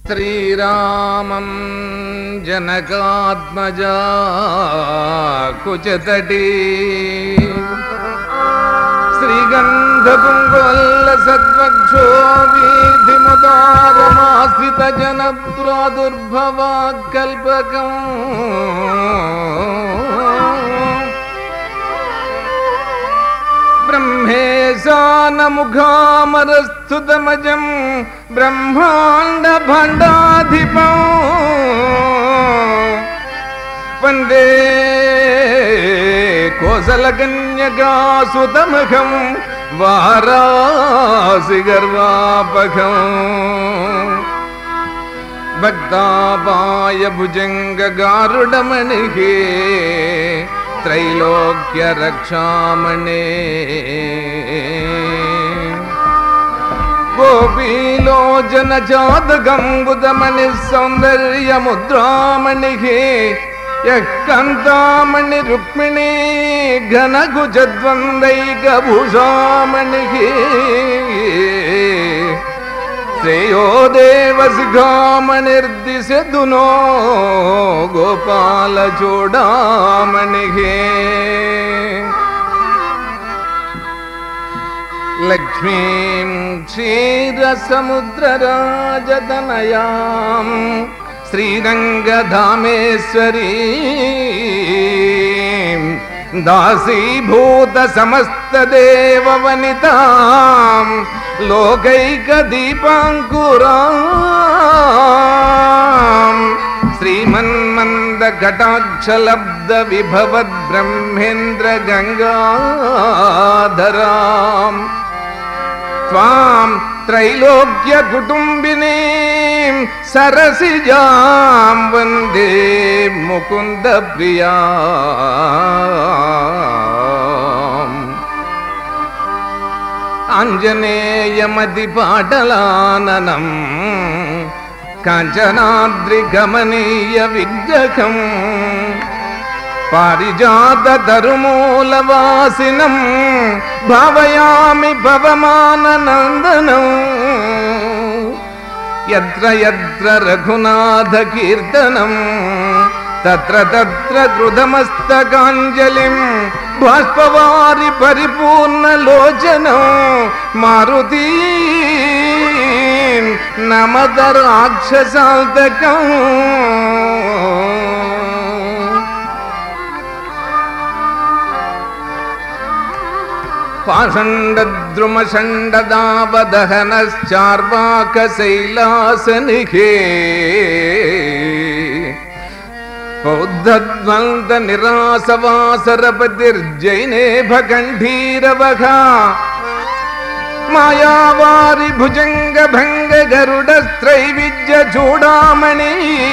శ్రీరామం జనకాత్మజా కుచతటీ శ్రీగంధపుంగోల్ల సద్వక్షో వీధిముదారమాశ్రిత జన ప్రాదుర్భవా కల్పకం బ్రహ్మేశానముఖామరస్థుతమజం బ్రహ్మాండ భండాధిపం వందే కోసలకన్యకాసుతమఖం వారాసి గర్వాపకం భక్తాపాయ భుజంగగారుడమణిహే త్రైలోక్య రక్షామణే గోపీలోచన జాతకంబుదమణి సౌందర్యముద్రామణి యక్కంతామణి రుక్మిణీ ఘనగుజద్వందైకభూషామణి శ్రేయో దేవసిఘామణిర్దిశదునో గోపాల చూడామణి లక్ష్మీం క్షీరసముద్రరాజతనయాం శ్రీరంగధామేశ్వరీ దాసీభూత సమస్తదేవవనితాం లోకైకదీపాంకురాం శ్రీమన్మందఘటాక్షలబ్ద విభవద్ బ్రహ్మేంద్ర గంగాధరాం త్వాం త్రైలోక్య కుటుంబినీం సరసిజాం వందే ముకుంద ప్రియా ఆంజనేయమతి పాటలాననం కాంచనాద్రిగమనీయ విగ్రహం పారిజాత తరుమూలవాసినం భావయామి పవమాననందనం ఎత్ర ఎత్ర రఘునాథ కీర్తనం తత్ర తత్ర కృతమస్తకాంజలిం బాష్పవారి పరిపూర్ణ లోచనం మారుతి నమద రాక్షసాంతకం పాషండద్రుమషండదావదహనశ్చార్వాకశైలాసనిహే బౌద్ధద్వంద నిరాసవాసరపతిర్జైనే భకంఠీరవఘ మాయావారి భుజంగ భంగ గరుడస్త్రైవిద్య చూడామణి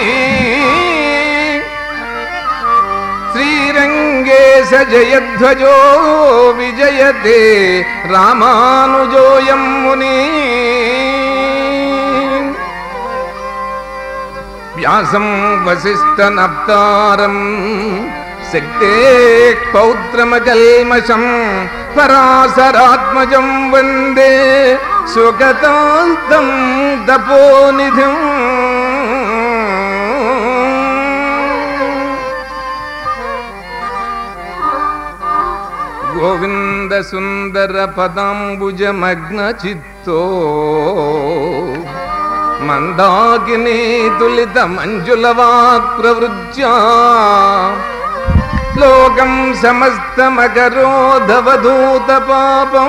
శ్రీరంగేశ జయధ్వజో విజయతే రామానుజోయం ముని వ్యాసం వసిష్ఠనప్తారం శక్తే పౌత్రమకల్మషం పరాశరాత్మజం వందే సుగతాంతం తపోనిధిం గోవింద సుందర పదాంబుజమగ్న చిత్తో మందాకిని తులిత మంజుల వాక్ ప్రవృత్యా లోకం సమస్తమకరోధవధూత పాపం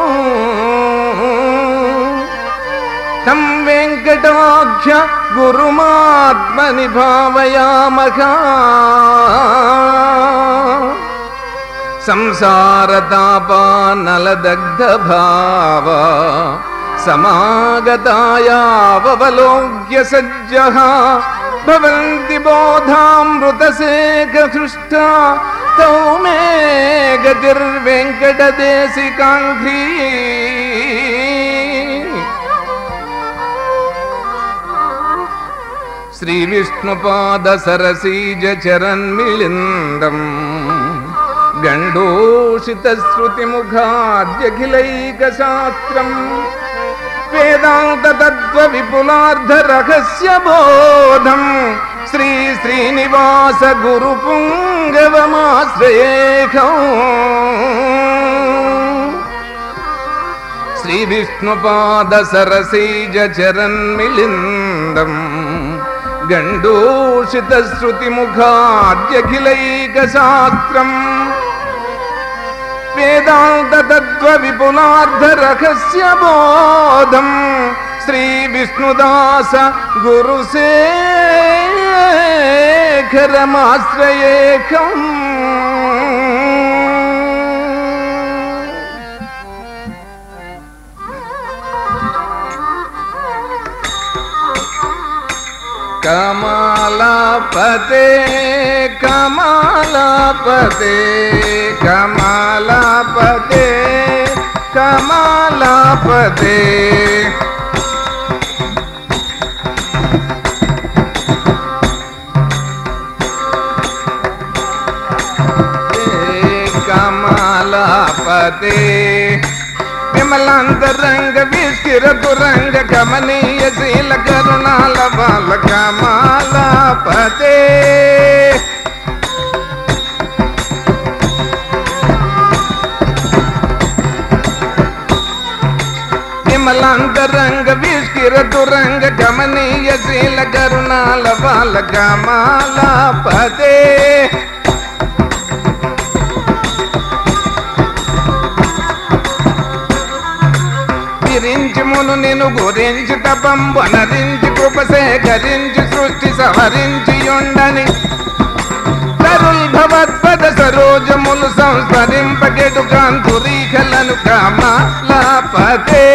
తం వెంకటాఖ్య గురుమాత్మని భావయామహ సంసారతాపానలదగ్ధ భావ సమాగతాయావలోక్య సజ్జ భవంతి బోధామృతసేకృష్టా తౌ మే గతిర్వెంకటదేశికాంఘ్రీ శ్రీవిష్ణుపాద సరసీజ చరన్మిళిందం గండోషిత శృతిముఖాద్యఖిలైక శాస్త్రం వేదాంత తత్వ విపులార్థ రహస్య బోధం శ్రీ శ్రీనివాస గురు పుంగవమాశ్రయేఖం శ్రీ విష్ణుపాద సరసీజ చరన్మిళిందం గండూషిత శృతి ముఖాద్యఖిలైక శాస్త్రం వేదాంత తత్వ విపులార్థ రహస్య బోధం శ్రీ విష్ణుదాస గురు శేఖరమాశ్రయేఖం కమలపతే కమలపతే కమలపతే కమలపతే కమలపతే విమలాంతరంగ విస్కిర తురంగ కమనీయ శీల కరుణాల బాల కమలపతే విమలాంతరంగ విస్కిర తురంగ కమనీయ శీల కరుణాల బాల కమలపతే విరించుమును నేను గురించి తపం వనరించి కృప సేకరించి సృష్టి సవరించి ఉండని తరుల్ భవత్పద సరోజములు సంస్మరింపగెడు కాంతురీకలను కామలాపతే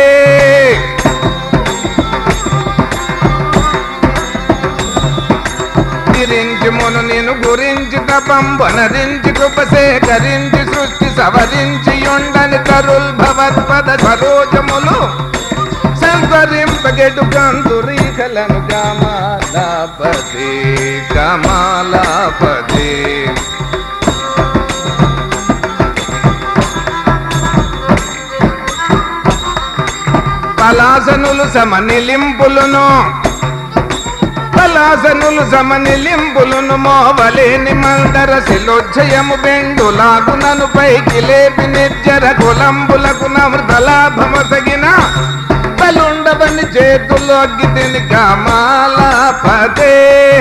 విరించుమును నేను గురించి తపం వనరించి కృప సేకరించి సృష్టి సవరించి ఉండని తరుల్ భవత్పద సరోజములు సంస్మరింపగెడు కాంతురీకలను కామాలాపతి కమాలాపతి పలాసనులు సమనిలింపులను పలాసనులు సమనిలింపులను మోవలేని మందర శిలోచ్చయము బెండులాగునను పైకి లేపి నిర్జర కులంబులకు నమృతలాభమసగిన బలుండవని చేతుల్లోకి తిని కామాలాపతే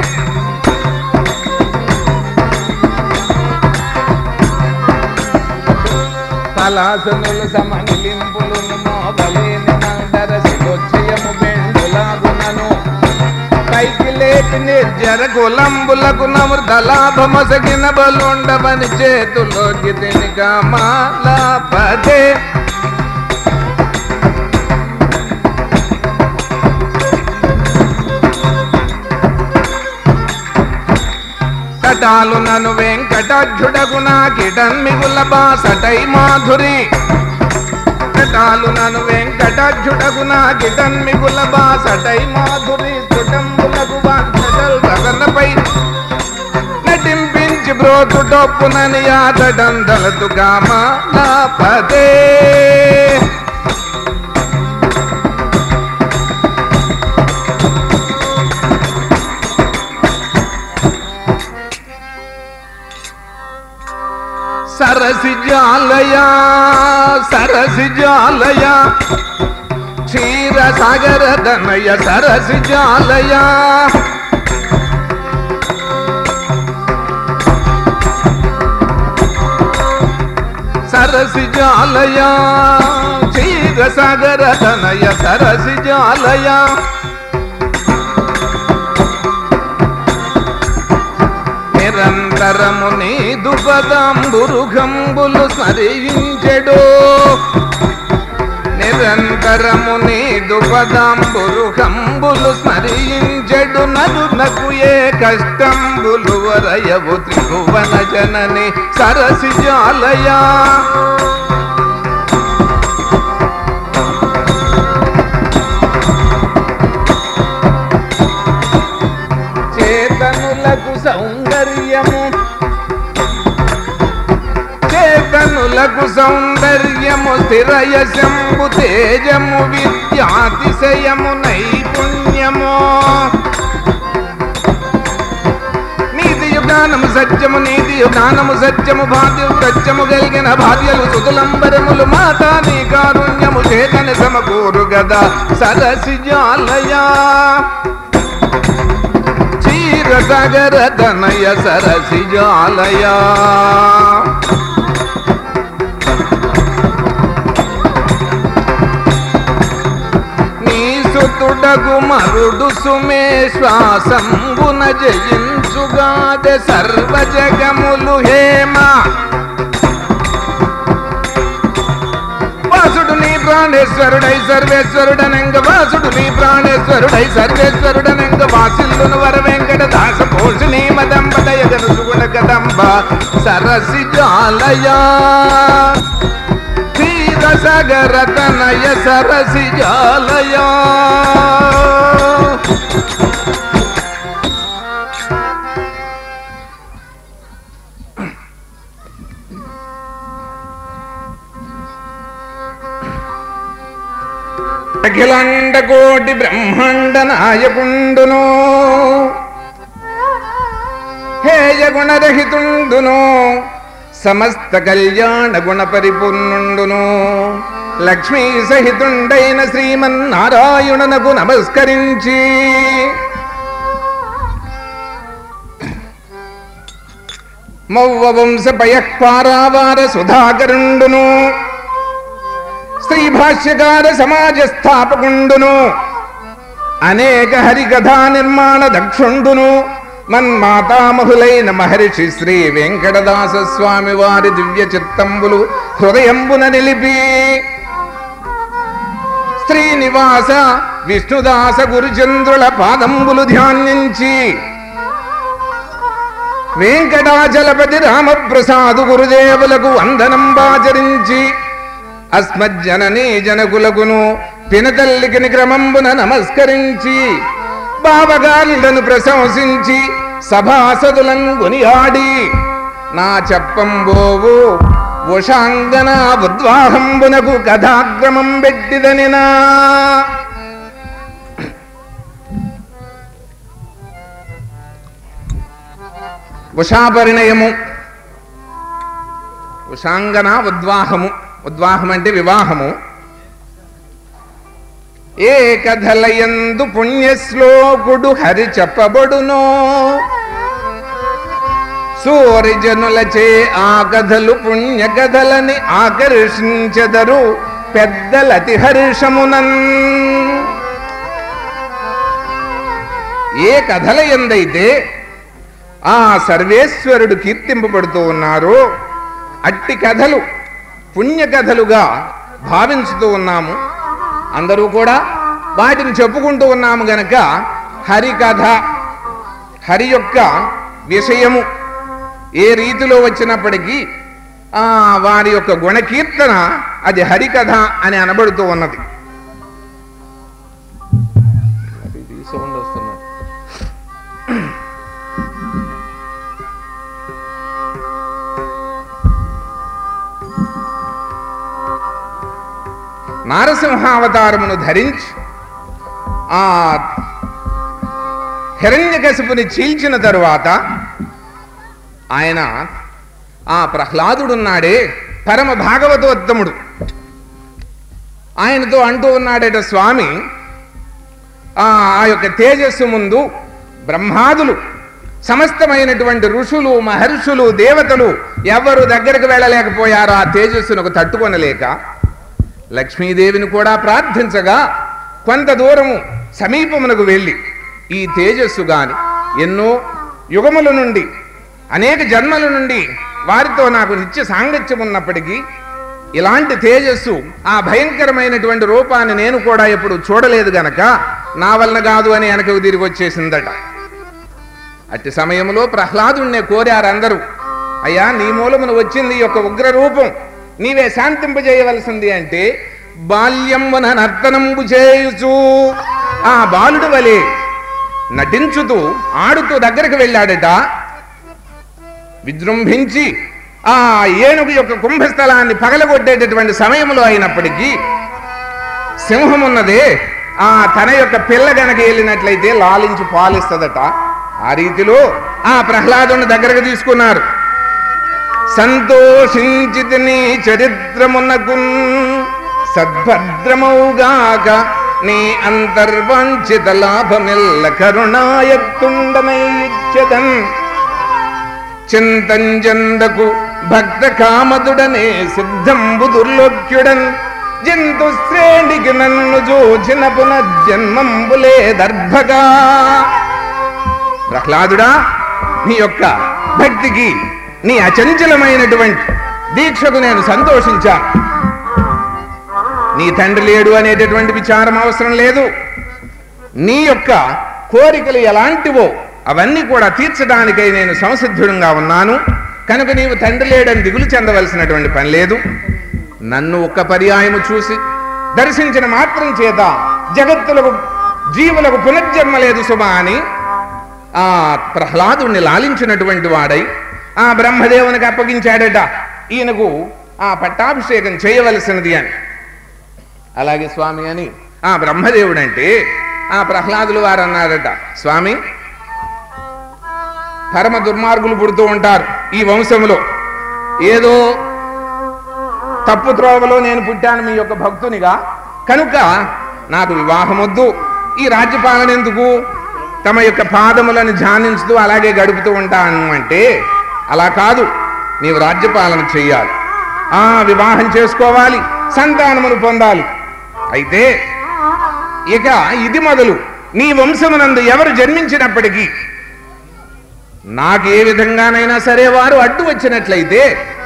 పలాసనులు సమనిలింపులను మోవలేని మందర శిలోచ్చయము బెండులాగునను పైకి లేపి నిర్జర కులంబులకు నమృతలాభమసగిన బలుండవని చేతుల్లోకి తిని కామాలాపతే కటాలు నను వెంకటాక్షుడగు నా కిటన్మిగుల బాసటై మాధురి కటాలు నను వెంకటాక్షుడగు నా కిటన్మిగుల బాసటై మాధురి సుటంబులకు వాంఛటల్ గగనపై నటింపించి బ్రోతు డొప్పునని ఆటడందలతు కామాలాపదే సరసిజాలయ సరసిజాలయ క్షీర సాగర దనయ సరసిజాలయ సరసిజాలయ క్షీర సాగర దనయ సరసిజాలయ నిరంతరము నీదు పదంబురుగంబులు స్మరించెడు నిరంతరము నీదు పదంబురుగంబులు స్మరించెడు నరునకు ఏ కష్టంబులు వరయవు త్రిభువన జనని సరసిజాలయా చేతనులకు సౌందర్యము చేత కనులకు సౌందర్యము స్థిరయశంబు తేజము విద్యాతిశయము నైపుణ్యము నీతియు జ్ఞానము సత్యము నీతియు జ్ఞానము సత్యము భాగ్యము సత్యము కలిగిన భార్యలు సుతులంబరములు మాతా నీ కారుణ్యము చేతని సమకూరు గదా సరసి జాలయా చీర సగర తనయ సరసి జాలయా నీ సుతుడగు మరుడు సుమే శ్వాసంబున జయించుగాద సర్వ జగములు హేమ వాసుడు నీ ప్రాణేశ్వరుడై సర్వేశ్వరుడనంగ వాసుడు నీ ప్రాణేశ్వరుడై సర్వేశ్వరుడనంగ వాసిల్లును వర వెంకట దాస పోషిణీ మదంబదయగను సుగుణ కదంబ సరసి జాలయా క్షీర సగర తనయ సరసి జాలయా అఖిలాండ కోటి బ్రహ్మాండ నాయకుండును హేయ గుణరహితుండును సమస్త కళ్యాణ గుణ పరిపూర్ణుండును లక్ష్మీ సహితుండైన శ్రీమన్నారాయణునకు నమస్కరించి మౌవ వంశ పయఃపారావార సుధాకరుండును శ్రీ భాష్యకార సమాజ స్థాపకుండును అనేక హరికథా నిర్మాణ దక్షుండును మన్మాతామహులైన మహర్షి శ్రీ వెంకటదాస స్వామి వారి దివ్య చిత్తంబులు హృదయంబున నిలిపి శ్రీనివాస విష్ణుదాస గురుచంద్రుల పాదంబులు ధ్యానించి వెంకటాచలపతి రామప్రసాదు గురుదేవులకు వందనంబాచరించి అస్మజ్జననీ జనకులకును పినతల్లికిని క్రమంబున నమస్కరించి బావగాళ్ళను ప్రశంసించి సభాసదులను కొనియాడి నా చెప్పంబోవు ఉషాంగన ఉద్వాహంబునకు కథాక్రమం పెట్టిదనినా ఉషాపరిణయము ఉషాంగన ఉద్వాహము ఉద్వాహం అంటే వివాహము ఏ కథలయందు పుణ్యశ్లోకుడు హరి చెప్పబడునో సూర్యజనులచే ఆ కథలు పుణ్య కథలని ఆకర్షించెదరు పెద్దలతి హర్షమునన్ ఏ కథల ఎందైతే ఆ సర్వేశ్వరుడు కీర్తింపబడుతూ ఉన్నారు అట్టి కథలు పుణ్య కథలుగా భావించుతూ ఉన్నాము అందరూ కూడా వాటిని చెప్పుకుంటూ ఉన్నాము గనక హరి కథ హరి యొక్క విషయము ఏ రీతిలో వచ్చినప్పటికీ ఆ వారి యొక్క గుణకీర్తన అది హరికథ అని అనబడుతూ ఉన్నది సౌండ్ వస్తున్నది నారసింహావతారమును ధరించి ఆ హిరణ్యకశిపుని చీల్చిన తరువాత ఆయన ఆ ప్రహ్లాదుడున్నాడే పరమ భాగవతోత్తముడు ఆయనతో అంటూ ఉన్నాడట స్వామి ఆ ఆ యొక్క తేజస్సు ముందు బ్రహ్మాదులు సమస్తమైనటువంటి ఋషులు మహర్షులు దేవతలు ఎవరు దగ్గరకు వెళ్ళలేకపోయారో ఆ తేజస్సునకు తట్టుకొనలేక లక్ష్మీదేవిని కూడా ప్రార్థించగా కొంత దూరము సమీపమునకు వెళ్ళి ఈ తేజస్సు గాని ఎన్నో యుగముల నుండి అనేక జన్మల నుండి వారితో నాకు నిత్య సాంగత్యం ఉన్నప్పటికీ ఇలాంటి తేజస్సు ఆ భయంకరమైనటువంటి రూపాన్ని నేను కూడా ఎప్పుడు చూడలేదు గనక నా వలన కాదు అని వెనకకు తిరిగి వచ్చేసిందట అట్టి సమయంలో ప్రహ్లాదుణ్ణే కోరారు అందరూ అయ్యా నీ మూలమును వచ్చింది ఈ యొక్క ఉగ్ర రూపం నీవే శాంతింపజేయవలసింది అంటే బాల్యమున నర్తనంబు చేయుచు ఆ బాలుడు వలె నటించుతూ ఆడుతూ దగ్గరికి వెళ్ళాడట విజృంభించి ఆ ఏనుగు యొక్క కుంభస్థలాన్ని పగలగొట్టేటటువంటి సమయంలో అయినప్పటికీ సింహం ఉన్నదే ఆ తన యొక్క పిల్ల గనక వెళ్ళినట్లయితే లాలించి పాలిస్తుందట ఆ రీతిలో ఆ ప్రహ్లాదుని దగ్గరకు తీసుకున్నారు సంతోషించితి నీ చరిత్రమునకు సద్భద్రమౌగాక నీ అంతర్వంచిత లాభమిల్ల కరుణాయత్తుండనైచ్చదన్ చింతంజందకు భక్త కామదుడనే సిద్ధంబు దుర్లోక్యుడన్ జంతు శ్రేణికి నన్ను జోచిన పునర్జన్మంబులే దర్భగా ప్రహ్లాదుడా నీ యొక్క భక్తికి నీ అచంచలమైనటువంటి దీక్షకు నేను సంతోషించాను నీ తండ్రి లేడు అనేటటువంటి విచారం అవసరం లేదు నీ యొక్క కోరికలు ఎలాంటివో అవన్నీ కూడా తీర్చడానికై నేను సంసిద్ధుడంగా ఉన్నాను కనుక నీవు తండ్రి లేడని దిగులు చెందవలసినటువంటి పని లేదు నన్ను ఒక్క పర్యాయము చూసి దర్శించిన మాత్రం చేత జగత్తులకు జీవులకు పునర్జన్మ లేదు సుమా అని ఆ ప్రహ్లాదుణ్ణి లాలించినటువంటి వాడై ఆ బ్రహ్మదేవునికి అప్పగించాడట ఈయనకు ఆ పట్టాభిషేకం చేయవలసినది అని అలాగే స్వామి అని ఆ బ్రహ్మదేవుడు అంటే ఆ ప్రహ్లాదులు వారు అన్నారట స్వామి పరమ దుర్మార్గులు పుడుతూ ఉంటారు ఈ వంశంలో ఏదో తప్పు త్రోవలో నేను పుట్టాను మీ యొక్క భక్తునిగా కనుక నాకు వివాహం వద్దు ఈ రాజ్యపాలన ఎందుకు తమ యొక్క పాదములను ధ్యానించుతూ అలాగే గడుపుతూ ఉంటాను అంటే అలా కాదు నీవు రాజ్యపాలన చెయ్యాలి ఆ వివాహం చేసుకోవాలి సంతానమును పొందాలి అయితే ఇక ఇది మొదలు నీ వంశమునందు ఎవరు జన్మించినప్పటికీ నాకు ఏ విధంగానైనా సరే వారు అడ్డు వచ్చినట్లయితే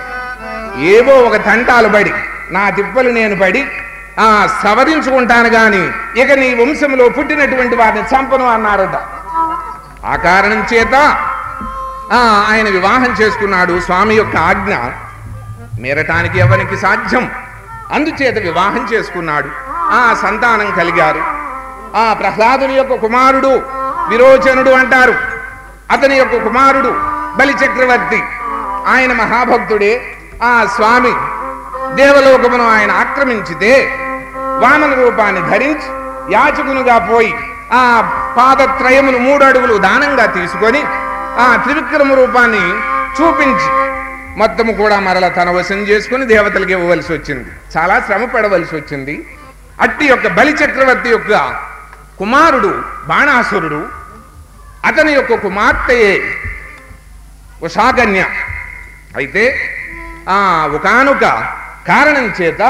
ఏవో ఒక తంటాలు పడి నా తిప్పలు నేను పడి ఆ సవరించుకుంటాను గాని ఇక నీ వంశంలో పుట్టినటువంటి వారిని చంపను అన్నారట ఆ కారణం చేత ఆ, ఆయన వివాహం చేసుకున్నాడు స్వామి యొక్క ఆజ్ఞ మీరటానికి ఎవరికి సాధ్యం అందుచేత వివాహం చేసుకున్నాడు ఆ సంతానం కలిగారు ఆ ప్రహ్లాదుని యొక్క కుమారుడు విరోచనుడు అంటారు అతని యొక్క కుమారుడు బలి చక్రవర్తి ఆయన మహాభక్తుడే ఆ స్వామి దేవలోకమును ఆయన ఆక్రమించితే వామన రూపాన్ని ధరించి యాచకునుగా పోయి ఆ పాదత్రయమును మూడు అడుగులు దానంగా తీసుకొని ఆ త్రివిక్రమ రూపాన్ని చూపించి మొత్తము కూడా మరల తన వశం చేసుకుని దేవతలకు ఇవ్వవలసి వచ్చింది చాలా శ్రమ పడవలసి వచ్చింది అట్టి యొక్క బలి చక్రవర్తి యొక్క కుమారుడు బాణాసురుడు అతని యొక్క కుమార్తెయే ఉషాకన్య అయితే ఆ ఒకనొక కారణం చేత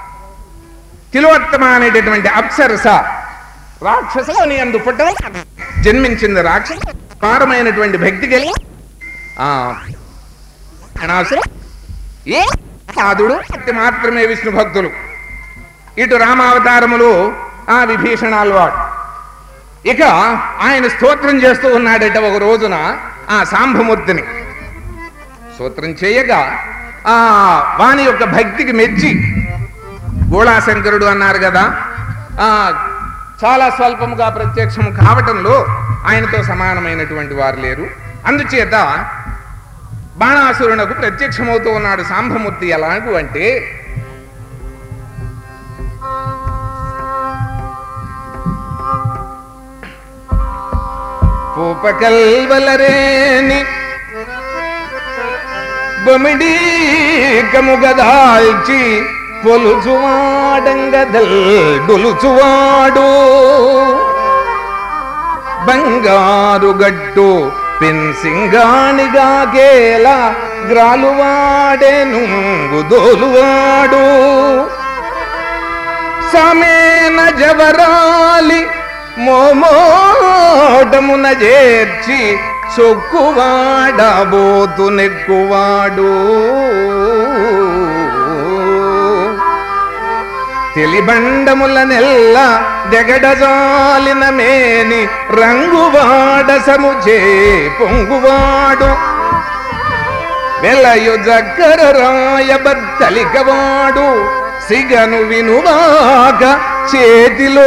తిలోత్తమ అనేటటువంటి అప్సరస రాక్షసుని అందు పుట్ట జన్మించింది రాక్షస పారమైనటువంటి భక్తి కలిగి ఆ అనాసురు ఏ సాధుడు అతి మాత్రమే విష్ణు భక్తులు ఇటు రామావతారములు ఆ విభీషణాలు వాడు ఇక ఆయన స్తోత్రం చేస్తూ ఉన్నాడట ఒక రోజున ఆ సాంబమూర్తిని స్తోత్రం చేయగా ఆ వాని యొక్క భక్తికి మెచ్చి గోళాశంకరుడు అన్నారు కదా ఆ చాలా స్వల్పముగా ప్రత్యక్షం కావటంలో ఆయనతో సమానమైనటువంటి వారు లేరు అందుచేత బాణాసురునకు ప్రత్యక్షమవుతూ ఉన్నాడు సాంబమూర్తి ఎలాగు అంటే పూపకల్వలరేని బొమిడీకముగదాల్చి పొలుచువాడంగదల్ డొలుచువాడు బంగారు గట్టు పెన్సింగానిగా కేల గ్రాలువాడే నుంగుదోలువాడు సమేన జవరాలి మోమోటమున చేర్చి చొక్కువాడబోతు నెక్కువాడు తెలిబండముల నెల్ల దెగడజాలిన మేని రంగువాడ సముచే పొంగువాడు వెలయు జగ్గర రాయబద్దలికవాడు సిగను వినువాక చేతిలో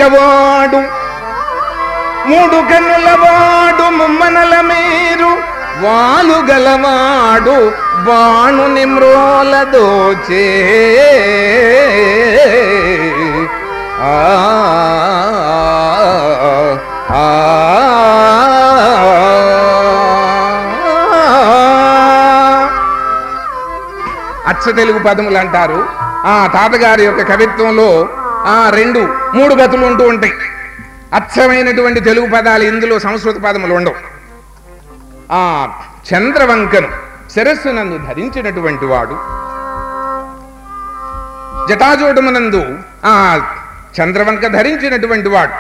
జింకవాడు మూడు కన్నుల వాడు ముమ్మనల మీరు వాలు గలవాడు బాణుని మ్రోల దోచే ఆ ఆ, అచ్చ తెలుగు పదములు అంటారు ఆ తాతగారి యొక్క కవిత్వంలో ఆ రెండు మూడు గతులు ఉంటూ ఉంటాయి అచ్చమైనటువంటి తెలుగు పదాలు ఇందులో సంస్కృత పదములు ఉండవు ఆ చంద్రవంకను శిరస్సునందు ధరించినటువంటి వాడు జటాజోటమునందు ఆ చంద్రవంక ధరించినటువంటి వాడు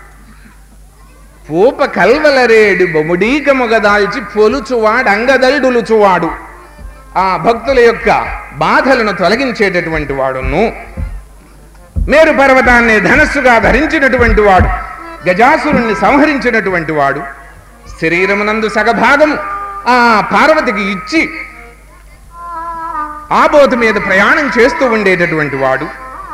పూప కల్వలరేడు బొముడీక మొగదాల్చి పొలుచువాడు అంగదల్డులుచువాడు ఆ భక్తుల యొక్క బాధలను తొలగించేటటువంటి వాడును మేరు పర్వతాన్ని ధనస్సుగా ధరించినటువంటి వాడు గజాసురుణ్ణి సంహరించినటువంటి వాడు శరీరమునందు సగభాగము ఆ పార్వతికి ఇచ్చి ఆబోతు మీద ప్రయాణం చేస్తూ ఉండేటటువంటి వాడు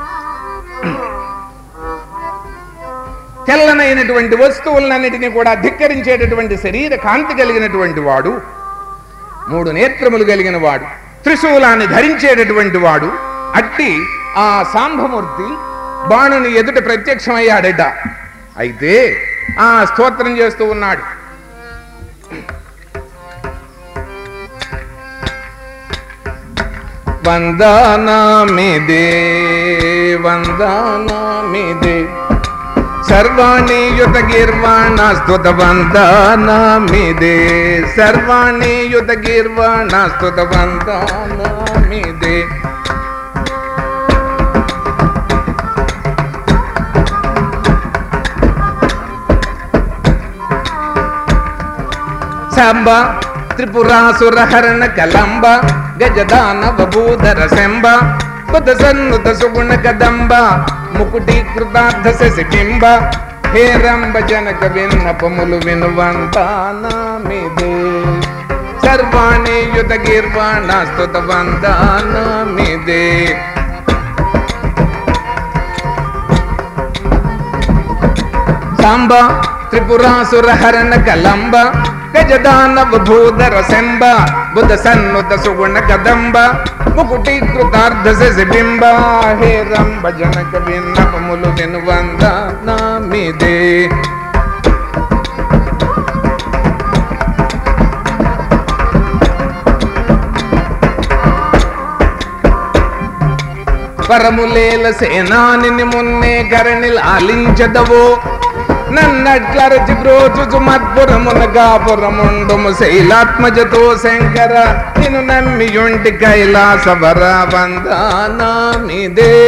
తెల్లనైనటువంటి వస్తువులన్నిటినీ కూడా ధిక్కరించేటటువంటి శరీర కాంతి కలిగినటువంటి వాడు మూడు నేత్రములు కలిగిన వాడు త్రిశూలాన్ని ధరించేటటువంటి వాడు అట్టి ఆ సాంబమూర్తి బాణుని ఎదుట ప్రత్యక్షమయ్యాడట అయితే ఆ స్తోత్రం చేస్తూ ఉన్నాడు వందనామిదే వందనామిదే సర్వాణి యుత గీర్వాణ స్తుత వందనామిదే సర్వాణి యుత గీర్వాణ స్తుత వందనామిదే సాంబ త్రిపురాసురహరణ కలంబ గజదానవ భూధర శంబ బుధ సన్నుత సుగుణ కదంబ ముకుటి కృతార్థ శశిబింబ హేరంబ జనక విన్నపములు వినువంతానామిదే సర్వాణి యుత గీర్వాణ స్తుత వందానామిదే సాంబ త్రిపురాసురహరణ కలంబ గజదానవ భూధర శంబ బుధ సన్నుత సుగుణ కదంబ ముకుటి కృతార్థ శశిబింబ హే రంబ జనక విన్నపములు వినువంద నామిదే పరములేల సేనాని మున్నే కరణి లాలించదవో నన్నట్లరచి బ్రోచుచు మద్పురమున గాపురముండుము శైలాత్మజతో శంకర నిన్ను నమ్మియుంటి కైలాస వర వందనామిదే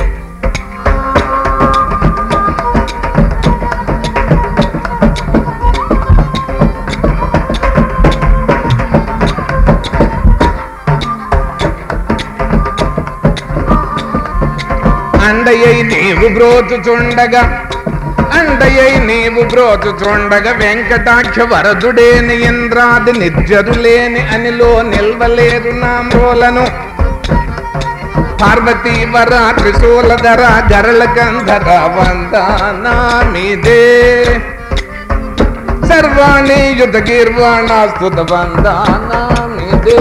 అండయ్యై నీవు బ్రోచుచుండగా అండయ్యై నీవు బ్రోచుచుండగా వెంకటాక్ష వరదుడేని ఇంద్రాది నిర్జరులేని అనిలో నిల్వలేరు నామ్రోలను పార్వతీ వర త్రిశూలధర గరళ గంధర వందనామిదే సర్వాణి యుధ గీర్వాణాస్తుత వందనామిదే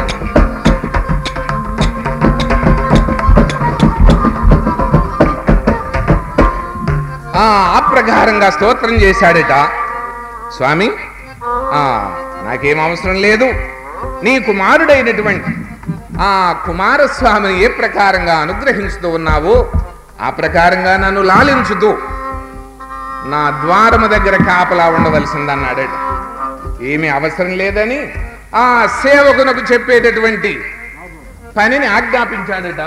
ఆ అప్రకారంగా స్తోత్రం చేశాడట స్వామి ఆ నాకేం అవసరం లేదు నీ కుమారుడైనటువంటి ఆ కుమారస్వామిని ఏ ప్రకారంగా అనుగ్రహించుతూ ఉన్నావో ఆ ప్రకారంగా నన్ను లాలించుతూ నా ద్వారము దగ్గర కాపలా ఉండవలసిందన్నాడట ఏమీ అవసరం లేదని ఆ సేవకునకు చెప్పేటటువంటి పనిని ఆజ్ఞాపించాడట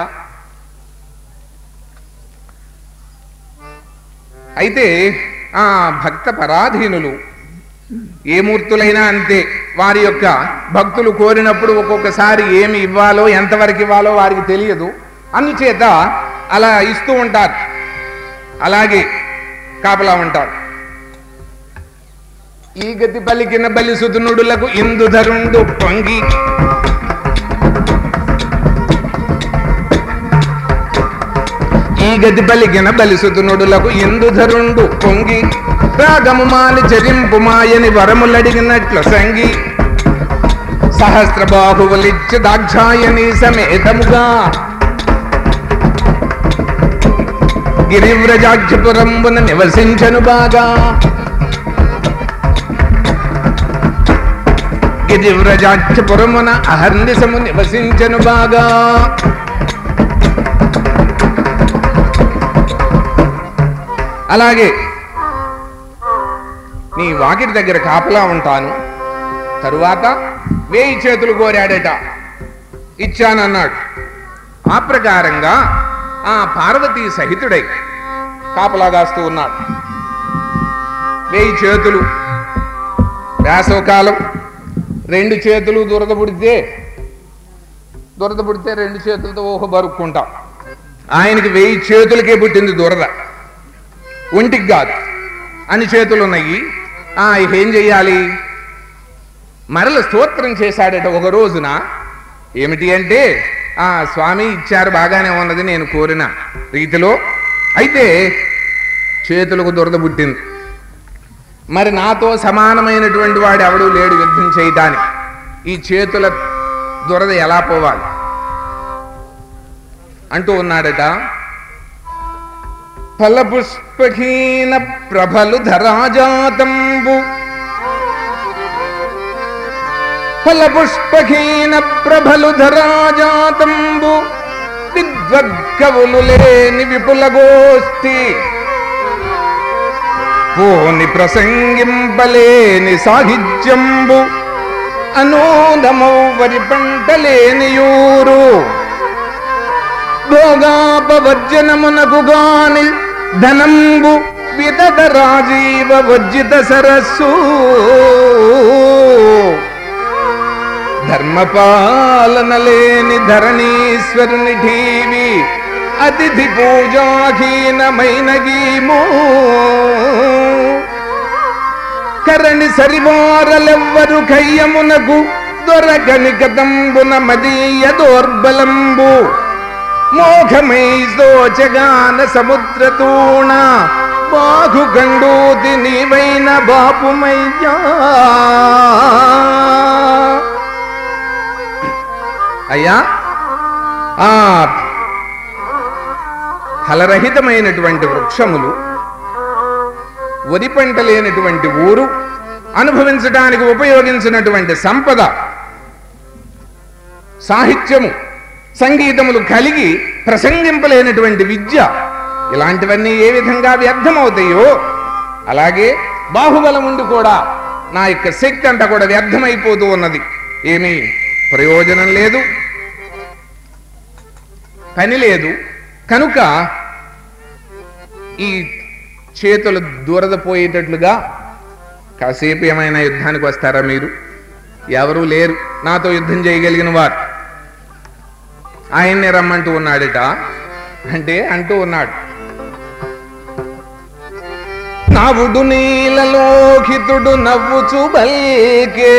అయితే ఆ భక్త పరాధీనులు ఏ మూర్తులైనా అంతే వారి యొక్క భక్తులు కోరినప్పుడు ఒక్కొక్కసారి ఏమి ఇవ్వాలో ఎంతవరకు ఇవ్వాలో వారికి తెలియదు అందుచేత అలా ఇస్తూ ఉంటారు అలాగే కాపలా ఉంటారు ఈ గతి పలికిన బలి సుతునుడులకు ఇందుధరుండు పొంగి ఈ గతి పలికిన బలిసుతునుడులకు ఇందుధరుండు పొంగి రాగము మాలి చరింపు మాయని వరములడిగినట్లు సంగి సహస్ర బాహువులిచ్చు దాక్షాయణి సమేతముగా గిరివ్రజాక్షపురంబున నివసించను బాగా గిరివ్రజాక్షపురమున అహర్నిశము నివసించను బాగా అలాగే నీ వాకిటి దగ్గర కాపలా ఉంటాను తరువాత వేయి చేతులు కోరాడట ఇచ్చానన్నాడు ఆ ప్రకారంగా ఆ పార్వతీ సహితుడై కాపలా కాస్తూ ఉన్నాడు వేయి చేతులు వేసవకాలం రెండు చేతులు దురద పుడితే దురద పుడితే రెండు చేతులతో ఓహో బరుక్కుంటాం ఆయనకి వెయ్యి చేతులకే పుట్టింది దురద ఒంటికి కాదు అన్ని చేతులు ఉన్నాయి ఆ ఇక ఏం చెయ్యాలి మరల స్తోత్రం చేశాడట ఒక రోజున ఏమిటి అంటే ఆ స్వామి ఇచ్చారు బాగానే ఉన్నది నేను కోరిన రీతిలో అయితే చేతులకు దురద పుట్టింది మరి నాతో సమానమైనటువంటి వాడు ఎవడూ లేడు యుద్ధం చేయటానికి ఈ చేతుల దురద ఎలా పోవాలి అంటూ ఉన్నాడట ఫలపుష్పహీన ప్రభలు ధరాజాతంబు ఫలపుష్పహీన ప్రభలు ధరాజాతంబు విద్వద్కవులు లేని విపుల గోష్ఠి పోని ప్రసంగింపలేని సాహిత్యంబు అనూనమౌ వరి పంటలేనియూరు భోగాపవర్జనమునకు గాని ధనంబు విదద రాజీవ వర్జిత సరస్సు ధర్మపాలన లేని ధరణీశ్వరుని ఠీవి అతిథి పూజాహీనమైన గీము కరణి సరివారలెవ్వరు కయ్యమునకు దొరకని కదంబున మదీయ దోర్బలంబు మోఘమై సోచగాన సముద్రతూణ బాహుగండూతి నీవైన బాపుమయ్యా అయ్యా ఆ ఫలరహితమైనటువంటి వృక్షములు వరి పంట లేనటువంటి ఊరు అనుభవించడానికి ఉపయోగించినటువంటి సంపద సాహిత్యము సంగీతములు కలిగి ప్రసంగింపలేనటువంటి విద్య ఇలాంటివన్నీ ఏ విధంగా వ్యర్థమవుతాయో అలాగే బాహుబలం ఉండి కూడా నా యొక్క శక్తి అంతా కూడా వ్యర్థమైపోతూ ఉన్నది ఏమీ ప్రయోజనం లేదు పని లేదు కనుక ఈ చేతులు దూరద పోయేటట్లుగా కాసేపు ఏమైనా యుద్ధానికి వస్తారా మీరు ఎవరూ లేరు నాతో యుద్ధం చేయగలిగిన వారు ఆయన్ని రమ్మంటూ ఉన్నాడట అంటే అంటూ ఉన్నాడు నవుడు నీలలోహితుడు నవ్వుచు బల్కే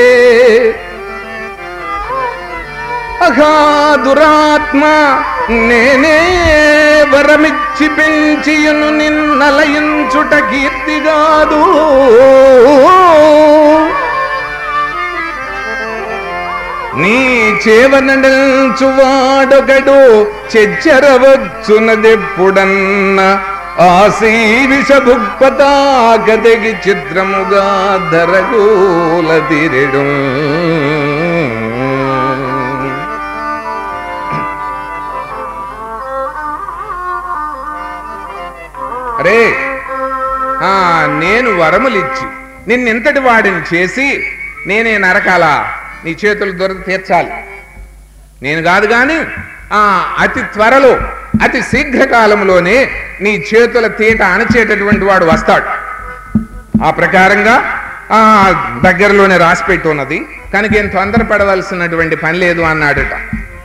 అఘా దురాత్మ నేనే వరమిచ్చి పెంచియును నిన్నలయించుట కీర్తిగాదు నీ చేవనడల్చువాడొకడు చెచ్చరవచ్చునదెప్పుడన్న ఆసీ విషభుక్పతాగదగి చిత్రముగా ధరగూల తిరెడు అరే ఆ, నేను వరములిచ్చి నిన్నెంతటి వాడిని చేసి నేనే నరకాల నీ చేతులు దొరక తీర్చాలి నేను కాదు కానీ ఆ అతి త్వరలో అతి శీఘ్రకాలంలోనే నీ చేతుల తీట అణచేటటువంటి వాడు వస్తాడు ఆ ప్రకారంగా ఆ దగ్గరలోనే రాసిపెట్టి ఉన్నది కనుక ఏం తొందరపడవలసినటువంటి పని లేదు అన్నాడట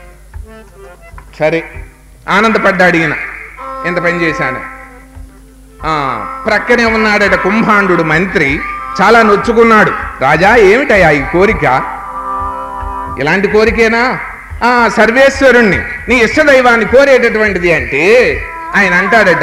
సరే ఆనందపడ్డాడు ఈయన ఇంత పని చేశాను ఆ ప్రక్కనే ఉన్నాడట కుంభాండు మంత్రి చాలా నొచ్చుకున్నాడు రాజా ఏమిటయ్యా ఈ కోరిక ఇలాంటి కోరికేనా ఆ సర్వేశ్వరుణ్ణి నీ ఇష్టదైవాన్ని కోరేటటువంటిది అంటే ఆయన అంటాడట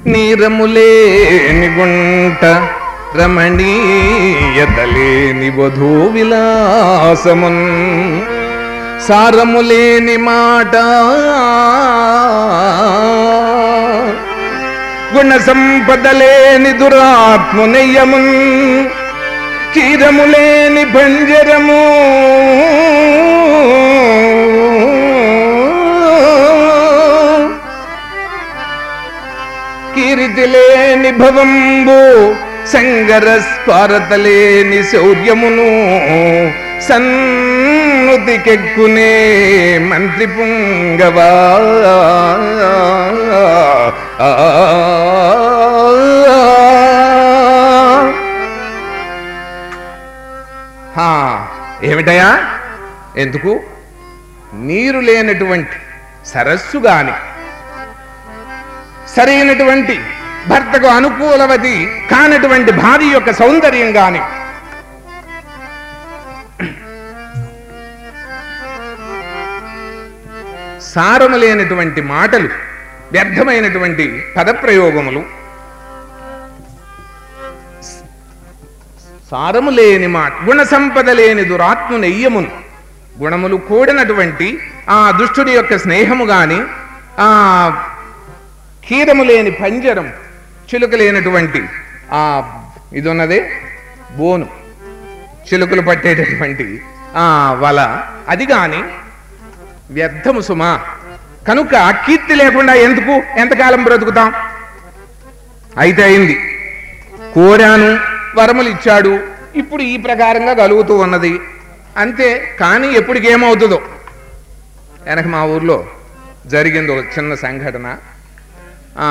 నీరములేని గుంట రమణీయతలేని వధూ విలాసమున్ సారములేని మాట గుణ సంపదలేని దురాత్మునయ్యమున్ కీరములేని భంజరము కీరితిలేని భవంబు సంగర స్పారతలేని శౌర్యమును సన్నుతికెక్కునే మంత్రి పుంగవా హా, ఏమిటయా ఎందుకు నీరు లేనటువంటి సరస్సు గాని సరైనటువంటి భర్తకు అనుకూలవతి కానటువంటి భార్య యొక్క సౌందర్యం గాని సారము లేనటువంటి మాటలు వ్యర్థమైనటువంటి పదప్రయోగములు సారము లేని మాట గుణ సంపద లేని దురాత్మ నెయ్యమును గుణములు కూడినటువంటి ఆ దుష్టుడి యొక్క స్నేహము గాని ఆ క్షీరము లేని పంజరం చిలుక లేనటువంటి ఆ ఇది ఉన్నదే బోను చిలుకలు పట్టేటటువంటి ఆ వల అది గాని వ్యర్థము సుమా కనుక కీర్తి లేకుండా ఎందుకు ఎంతకాలం బ్రతుకుతాం అయితే అయింది కోరాను వరములు ఇచ్చాడు ఇప్పుడు ఈ ప్రకారంగా కలుగుతూ ఉన్నది అంతే కానీ ఎప్పటికి ఏమవుతుందో వెనక మా ఊర్లో జరిగింది ఒక చిన్న సంఘటన ఆ,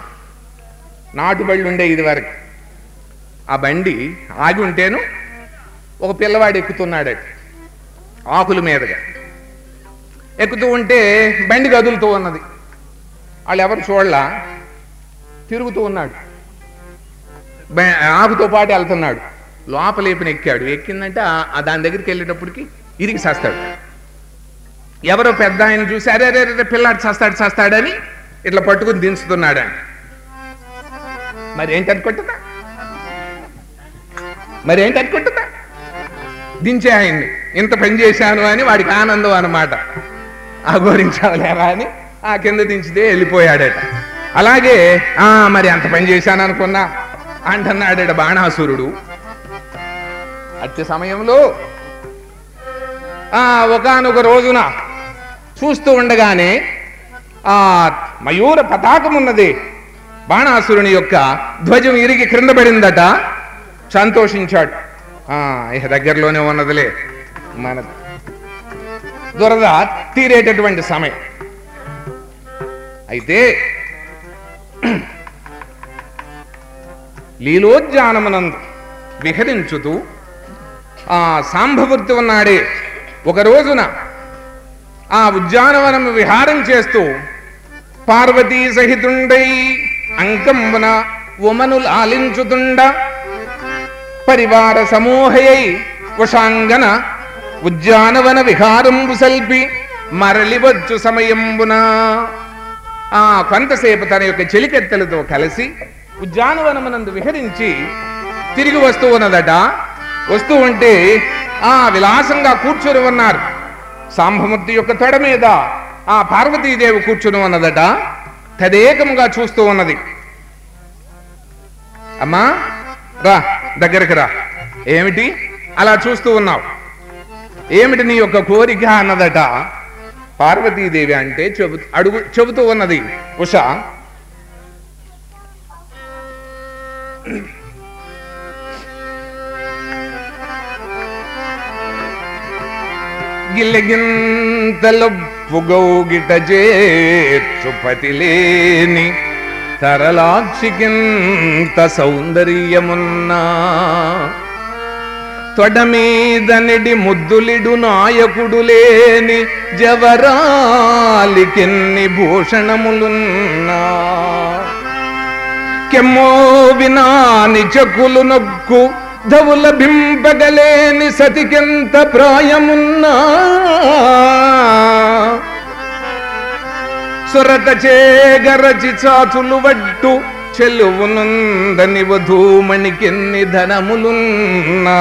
నాటు ఉండే ఇది వరకు ఆ బండి ఆగి ఉంటేను ఒక పిల్లవాడు ఎక్కుతున్నాడట ఆకుల మీదగా ఎక్కుతూ ఉంటే బండి కదులుతూ ఉన్నది వాళ్ళు ఎవరు చూడలా తిరుగుతూ ఉన్నాడు బ- ఆకుతో పాటు వెళ్తున్నాడు లోపలేపిన ఎక్కాడు ఎక్కిందంటే ఆ- ఆ దాని దగ్గరికి వెళ్ళేటప్పటికి ఇరిగి చేస్తాడు ఎవరో పెద్ద ఆయన చూసి అరే అరే అరే పిల్లాడు చస్తాడు చస్తాడని ఇట్లా పట్టుకుని దించుతున్నాడని మరి ఏంటి అనుకుంటుందా మరి ఏంటి అనుకుంటుందా దించే ఆయన్ని ఇంత పని చేశాను అని వాడికి ఆనందం అన్నమాట ఆ గోరించాలేరా అని ఆ కింద దించితే వెళ్ళిపోయాడట అలాగే ఆ మరి అంత పని చేశాను అనుకున్నా అంటున్నాడట బాణాసురుడు అట్టి సమయంలో ఆ ఒకానొక రోజున చూస్తూ ఉండగానే ఆ మయూర పతాకం ఉన్నది బాణాసురుని యొక్క ధ్వజం ఇరిగి క్రింద పడిందట సంతోషించాడు ఆ ఇక దగ్గరలోనే ఉన్నదిలే మన దురద తీరేటటువంటి సమయం అయితే లీలోద్యానమునందు విహరించుతూ ఆ సాంభవృత్తి ఉన్నాడే ఒక రోజున ఆ ఉద్యానవనం విహారం చేస్తూ పార్వతీ సహితుండై అంకంబున ఉమను లాలించుతుండ పరివార సమూహయై వశాంగన ఉద్యానవన విహారంబు సల్పి మరలివచ్చు సమయంబున ఆ కొంతసేపు తన యొక్క చెలికెత్తలతో కలిసి ఉద్యానవనమునందు విహరించి తిరిగి వస్తూ ఉన్నదట వస్తూ ఉంటే ఆ విలాసంగా కూర్చొని ఉన్నారు సాంబమూర్తి యొక్క తొడ మీద ఆ పార్వతీదేవి కూర్చుని ఉన్నదట తదేకముగా చూస్తూ ఉన్నది అమ్మా రా దగ్గరికి రా ఏమిటి అలా చూస్తూ ఉన్నావు ఏమిటి నీ యొక్క కోరిక అన్నదట పార్వతీదేవి అంటే చెబు అడుగు చెబుతూ ఉన్నది ఉష గిల్లగింతలొప్పుగౌగిట చేర్చుపతి లేని తరలాక్షికింత సౌందర్యమున్నా తొడ మీద నిడి ముద్దులిడు నాయకుడు లేని జవరాలికెన్ని భూషణములున్నా కెమ్మో వినాని చకులు నొక్కు ధవుల బింబగలేని సతికెంత ప్రాయమున్నా సురత చేగరచి చాచులు వడ్డు చెల్లువునుందని వధూమణికెన్ని ధనములున్నా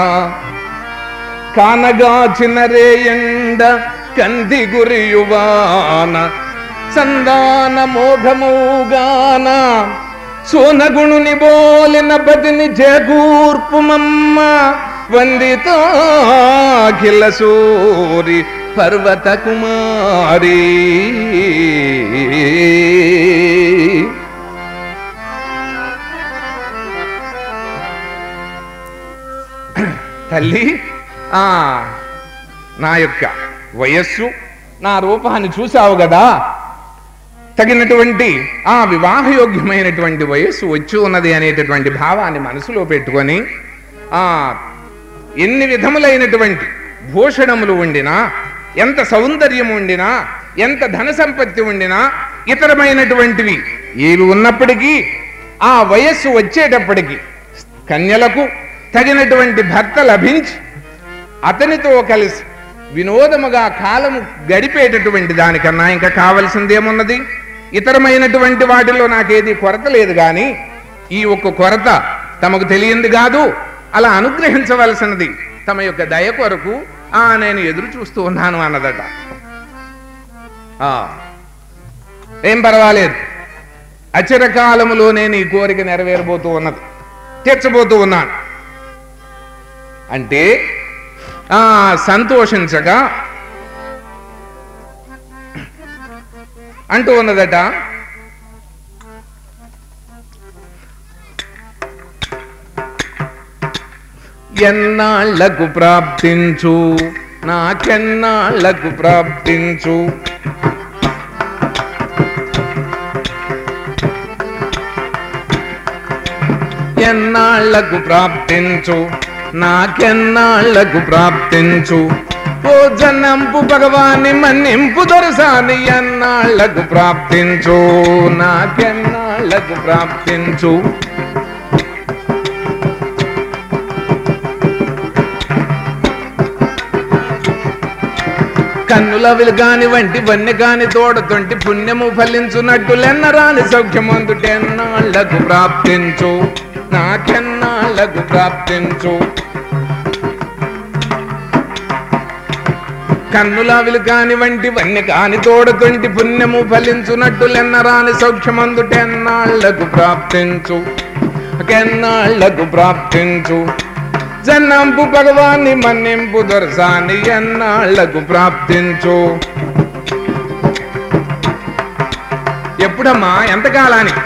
కానగాచిన రేయండ కంది గురియువాన సందాన మోఘమౌగాన సోనగుణుని బోలిన బదిని చేకూర్పుమమ్మ వందితాఖిల సూరి పర్వత కుమారి తల్లి ఆ నా యొక్క వయస్సు నా రూపాన్ని చూసావు కదా తగినటువంటి ఆ వివాహయోగ్యమైనటువంటి వయస్సు వచ్చి ఉన్నది అనేటటువంటి భావాన్ని మనసులో పెట్టుకొని ఆ ఎన్ని విధములైనటువంటి భూషణములు ఉండినా ఎంత సౌందర్యం ఉండినా ఎంత ధన సంపత్తి ఉండినా ఇతరమైనటువంటివి ఏవి ఉన్నప్పటికీ ఆ వయస్సు వచ్చేటప్పటికి కన్యలకు తగినటువంటి భర్త లభించి అతనితో కలిసి వినోదముగా కాలము గడిపేటటువంటి దానికన్నా ఇంకా కావలసిందేమున్నది ఇతరమైనటువంటి వాటిలో నాకేది కొరత లేదు కానీ ఈ ఒక్క కొరత తమకు తెలియంది కాదు అలా అనుగ్రహించవలసినది తమ యొక్క దయ కొరకు ఆ నేను ఎదురు చూస్తూ ఉన్నాను అన్నదట ఆ, ఏం పర్వాలేదు అచిరకాలములోనే నీ కోరిక నెరవేరబోతూ ఉన్నది తీర్చబోతూ ఉన్నాను అంటే ఆ సంతోషించగా అంటూ ఉన్నదట ఎన్నాళ్లకు ప్రాప్తించు నాకెన్నాళ్లకు ప్రాప్తించు ఎన్నాళ్లకు ప్రాప్తించు నాకెన్నాళ్లకు ప్రాప్తించు ఓ జన్నంపు భగవాని మన్నింపు దొరసాని ఎన్నాళ్లకు ప్రాప్తించు నాకెన్నాళ్లకు ప్రాప్తించు కన్నుల విలుగాని వంటి వన్య కాని తోడతొంటి పుణ్యము ఫలించునట్టులెన్నరాని సౌఖ్యమందుటెన్నాళ్లకు ప్రాప్తించు నాకెన్నాళ్లకు ప్రాప్తించు కన్నుల విలుకాని వంటి వన్య కాని తోడతొంటి పుణ్యము ఫలించునట్టులెన్నరాని సౌఖ్యమందుటెన్నాళ్లకు ప్రాప్తించు కెన్నాళ్లకు ప్రాప్తించు జన్నంపు భగవాన్ని మన్నింపు దొరసాని ఎన్నాళ్లకు ప్రాప్తించు ఎప్పుడమ్మా ఎంతకాలానికి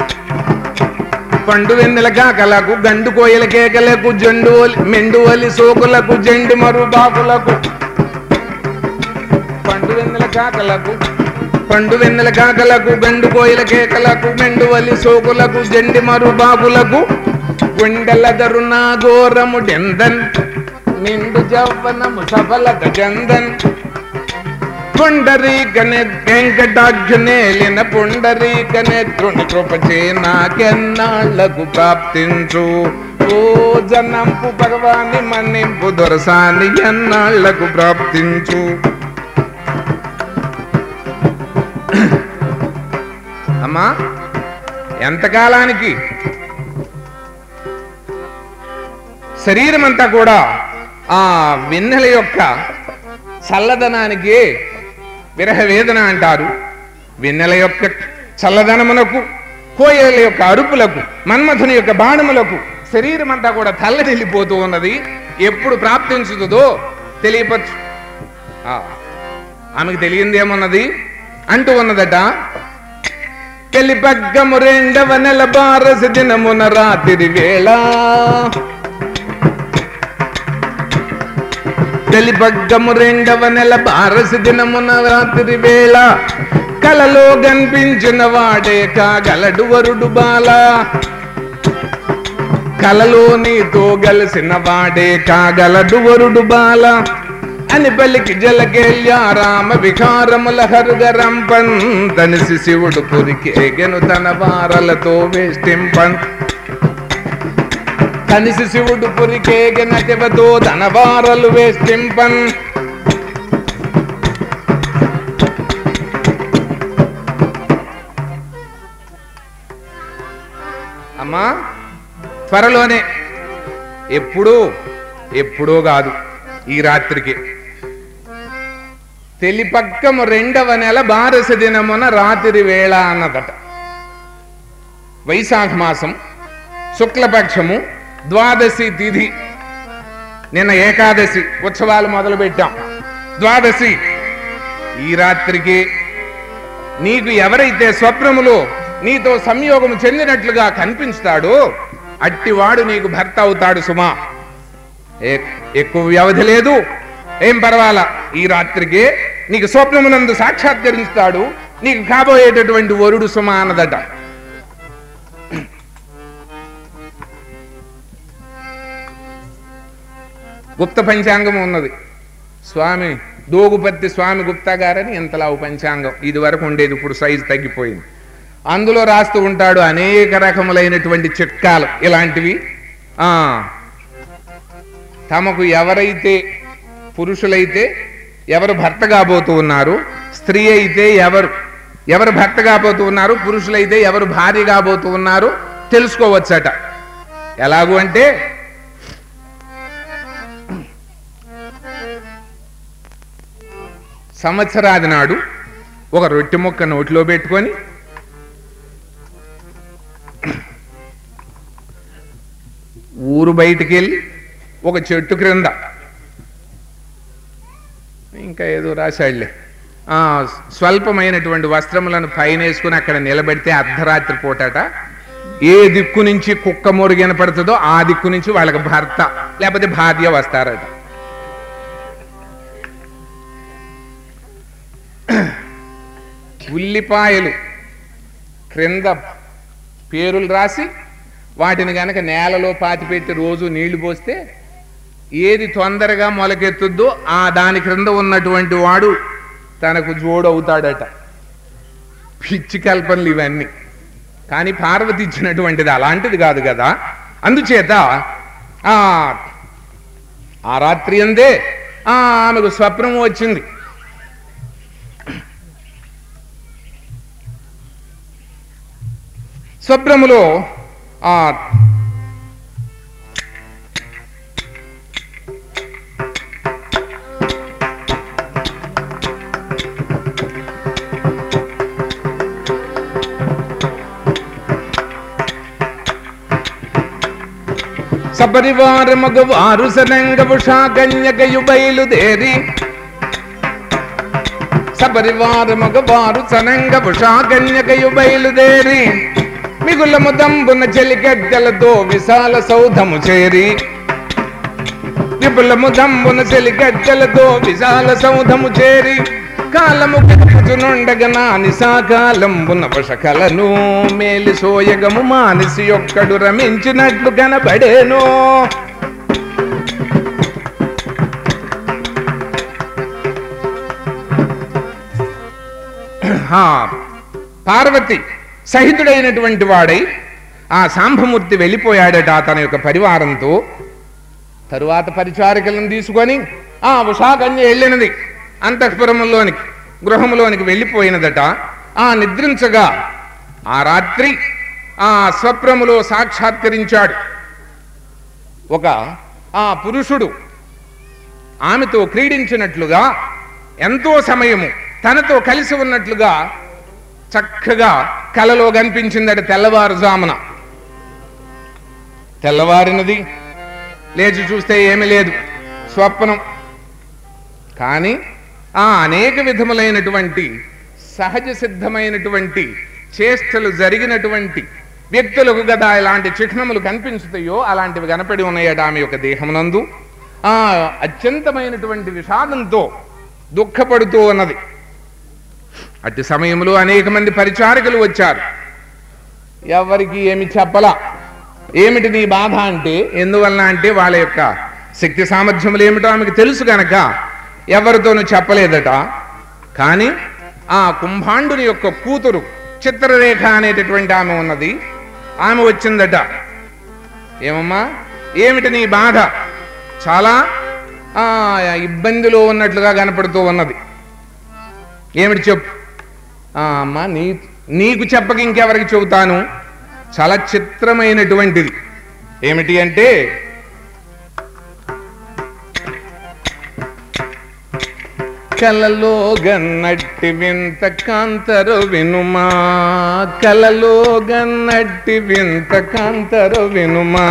పండు వెన్నెల కాకలకు గండు కోయల కేకలకు జండు ఒలి- మెండు ఒలి సోకులకు జండు మరు బాకులకు పండు వెన్నెల కాకలకు పండు వెన్నెల కాకలకు గండు కోయల కేకలకు మెండు వలి సోకులకు జండి మరు బాకులకు గుండెల దరునా ఘోరము డెందన్ నిండు జవ్వనము సఫలత చందన్ పుండరీకనే వెంకటాఖ్యనేలిన పుండరీకనే తృణి కృపచే నాకెన్నాళ్లకు ప్రాప్తించు ఓ జన్నంపు భగవాని మన్నింపు దొరసాని ఎన్నాళ్లకు ప్రాప్తించు అమ్మా ఎంతకాలానికి శరీరం అంతా కూడా ఆ వెన్నెల యొక్క చల్లదనానికి విరహ వేదన అంటారు వెన్నెల యొక్క చల్లదనమునకు కోయల యొక్క అరుపులకు మన్మథుని యొక్క బాణములకు శరీరం అంతా కూడా తల్లడిల్లిపోతూ ఉన్నది ఎప్పుడు ప్రాప్తించుతుందో తెలియపచ్చు ఆ, ఆమెకు తెలియందేమున్నది అంటూ ఉన్నదట పెళ్లి పగ్గము రెండవ నెల బారసి దినమున రాత్రి వేళ పెళ్లి పగ్గము రెండవ నెల బారసి దినమున రాత్రి వేళ కలలో కనిపించిన వాడే కాగలడు వరుడు బాల కలలో నీతో గలిసిన వాడే కాగలడు వరుడు బాల అని పలికి జలకేల్య రామ వికారముల హరుగరంపన్ తనిసి శివుడు పురికేగెను తన వారలతో వేష్టింపన్ కనిసి శివుడు పురికేగెన తెవతో తన వారలు వేష్టింపన్ అమ్మా త్వరలోనే ఎప్పుడూ ఎప్పుడూ కాదు ఈ రాత్రికి తెలిపక్కము రెండవ నెల బారస దినమున రాత్రి వేళ అన్నదట వైశాఖ మాసం శుక్లపక్షము ద్వాదశి తిథి నిన్న ఏకాదశి ఉత్సవాలు మొదలు పెట్టాం ద్వాదశి ఈ రాత్రికి నీకు ఎవరైతే స్వప్నములో నీతో సంయోగము చెందినట్లుగా కనిపించుతాడో అట్టివాడు నీకు భర్త అవుతాడు సుమా ఏ- ఎక్కువ వ్యవధి లేదు ఏం పర్వాలా ఈ రాత్రికి నీకు స్వప్నమునందు సాక్షాత్కరిస్తాడు నీకు కాబోయేటటువంటి వరుడు సుమా అన్నదట గుప్త పంచాంగం ఉన్నది స్వామి దోగుపత్తి స్వామి గుప్తా గారని ఎంతలావు పంచాంగం ఇది వరకు ఉండేది ఇప్పుడు సైజు తగ్గిపోయింది అందులో రాస్తూ ఉంటాడు అనేక రకములైనటువంటి చిట్కాలు ఇలాంటివి ఆ తమకు ఎవరైతే పురుషులైతే ఎవరు భర్త కాబోతూ ఉన్నారు స్త్రీ అయితే ఎవరు ఎవరు భర్త కాబోతూ ఉన్నారు పురుషులైతే ఎవరు భార్య కాబోతూ ఉన్నారు తెలుసుకోవచ్చట ఎలాగూ అంటే సంవత్సరాది నాడు ఒక రొట్టె ముక్క నోటిలో పెట్టుకొని ఊరు బయటికి వెళ్ళి ఒక చెట్టు క్రింద ఇంకా ఏదో రాశాడులే ఆ, స్వల్పమైనటువంటి వస్త్రములను పైన వేసుకుని అక్కడ నిలబెడితే అర్ధరాత్రి పూటట ఏ దిక్కు నుంచి కుక్క మొరుగు వినపడుతుందో ఆ దిక్కు నుంచి వాళ్ళకి భర్త లేకపోతే భార్య వస్తారట ఉల్లిపాయలు క్రింద పేరులు రాసి వాటిని గనక నేలలో పాతిపెట్టి రోజు నీళ్లు పోస్తే ఏది తొందరగా మొలకెత్తుద్దో ఆ దాని క్రింద ఉన్నటువంటి వాడు తనకు జోడవుతాడట పిచ్చి కల్పనలు ఇవన్నీ కానీ పార్వతి ఇచ్చినటువంటిది అలాంటిది కాదు కదా అందుచేత ఆ ఆ రాత్రి అందే ఆ, ఆమెకు స్వప్నం వచ్చింది స్వప్నములో ఆ సపరివార మగవారు సనంగభుషా కన్యకయు బయలుదేరి సపరివార మగవారు సనంగభుషా కన్యకయు బయలుదేరి మిగులము దంబున చెలిగడ్డలతో విశాల సౌధము చేరి విపులము దంబున చెలిగడ్డలతో విశాల సౌధము చేరి కాలము గడుపుచునుండగ నా నిశాకాలంబున వశకలను మేలి సోయగము మానిసి ఒక్కడు రమించినట్లు కనబడేను హా, పార్వతి సహితుడైనటువంటి వాడై ఆ సాంబమూర్తి వెళ్ళిపోయాడట తన యొక్క పరివారంతో తరువాత పరిచారికలను తీసుకొని ఆ ఉషాకన్య వెళ్ళినది అంతఃపురములోనికి గృహములోనికి వెళ్ళిపోయినదట ఆ నిద్రించగా ఆ రాత్రి ఆ స్వప్నములో సాక్షాత్కరించాడు ఒక ఆ పురుషుడు ఆమెతో క్రీడించినట్లుగా ఎంతో సమయము తనతో కలిసి ఉన్నట్లుగా చక్కగా కలలో కనిపించిందట తెల్లవారుజామున తెల్లవారినది లేచి చూస్తే ఏమీ లేదు స్వప్నం కానీ ఆ అనేక విధములైనటువంటి సహజ సిద్ధమైనటువంటి చేష్టలు జరిగినటువంటి వ్యక్తులకు కదా ఇలాంటి చిహ్నములు కనిపించుతాయో అలాంటివి కనపడి ఉన్నాయట ఆమె యొక్క దేహమునందు ఆ అత్యంతమైనటువంటి విషాదంతో దుఃఖపడుతూ ఉన్నది అట్టి సమయంలో అనేక మంది పరిచారకులు వచ్చారు ఎవరికి ఏమి చెప్పలా ఏమిటి నీ బాధ అంటే ఎందువలన అంటే వాళ్ళ యొక్క శక్తి సామర్థ్యములు ఏమిటో ఆమెకు తెలుసు కనుక ఎవరితోనూ చెప్పలేదట కానీ ఆ కుంభాండుని యొక్క కూతురు చిత్రరేఖ అనేటటువంటి ఆమె ఉన్నది ఆమె వచ్చిందట ఏమమ్మా ఏమిటి నీ బాధ చాలా ఆ, ఇబ్బందిలో ఉన్నట్లుగా కనపడుతూ ఉన్నది ఏమిటి చెప్పు ఆ, అమ్మా నీ నీకు చెప్పక ఇంకెవరికి చెబుతాను చాలా చిత్రమైనటువంటిది ఏమిటి అంటే కలలో గన్నట్టి వింత కాంతరు వినుమా కలలో గన్నట్టి వింత కాంతరు వినుమా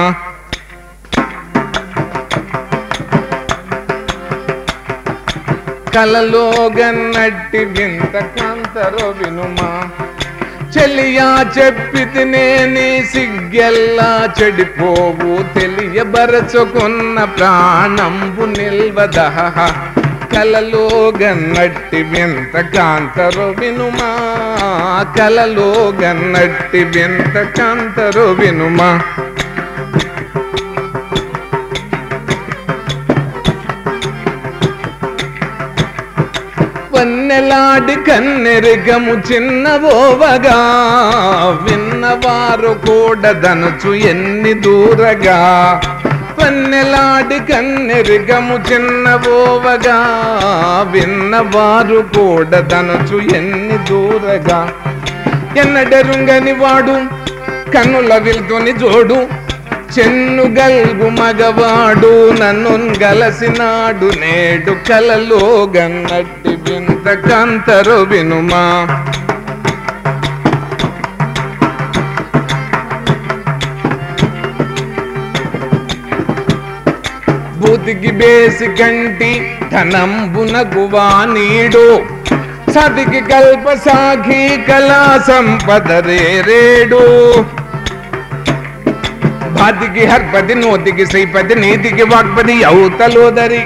కలలో గన్నట్టి వింత కాంతరు వినుమా చెలియా చెప్పి తినేని సిగ్గెల్లా చెడిపోవు తెలియబరచుకున్న ప్రాణంబు నిల్వదహ కలలో గన్నట్టి వింత కాంతరు వినుమా కలలో గన్నట్టి వింత కాంతరు వినుమా వన్నెలాడి కన్నెరిగము చిన్నవోవగా విన్నవారు కూడదనుచు ఎన్ని దూరగా వన్నెలాడి కన్నెరిగము చిన్నవోవగా విన్నవారు కూడదనుచు ఎన్ని దూరగా ఎన్నడెరుంగని వాడు కన్నుల విల్తుని జోడు చెన్ను గల్గు మగవాడు నన్ను గలసినాడు నేడు కలలో గన్నట్టి వింత కంతరు వినుమా బూతికి బేసి కంటి ధనంబునగువా నీడు సతికి కల్ప సాఖి కళా సంపద రేరేడు బాతికి హర్పతి నోతికి శ్రీపతి నీతికి వాక్పతి అవతలోదరి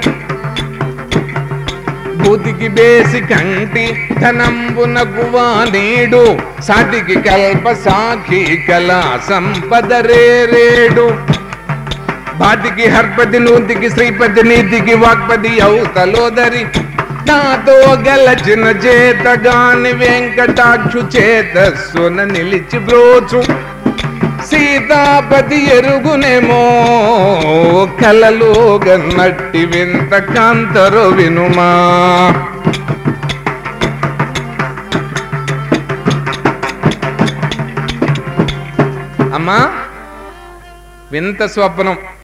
బూతికి బేసి కంటి ధనంబునగువా నీడు సాటికి కల్ప సాఖి కళా సంపద రేరేడు బాతికి హర్పతి నూతికి శ్రీపతి నీతికి వాక్పతి అవతలోదరి నాతో గలచిన చేతగాని వెంకటాక్షు చేతస్సున నిలిచి బ్రోచు సీతాపతి ఎరుగునేమో కలలు గన్నట్టి వింత కాంతరు వినుమా అమ్మా వింత స్వప్నం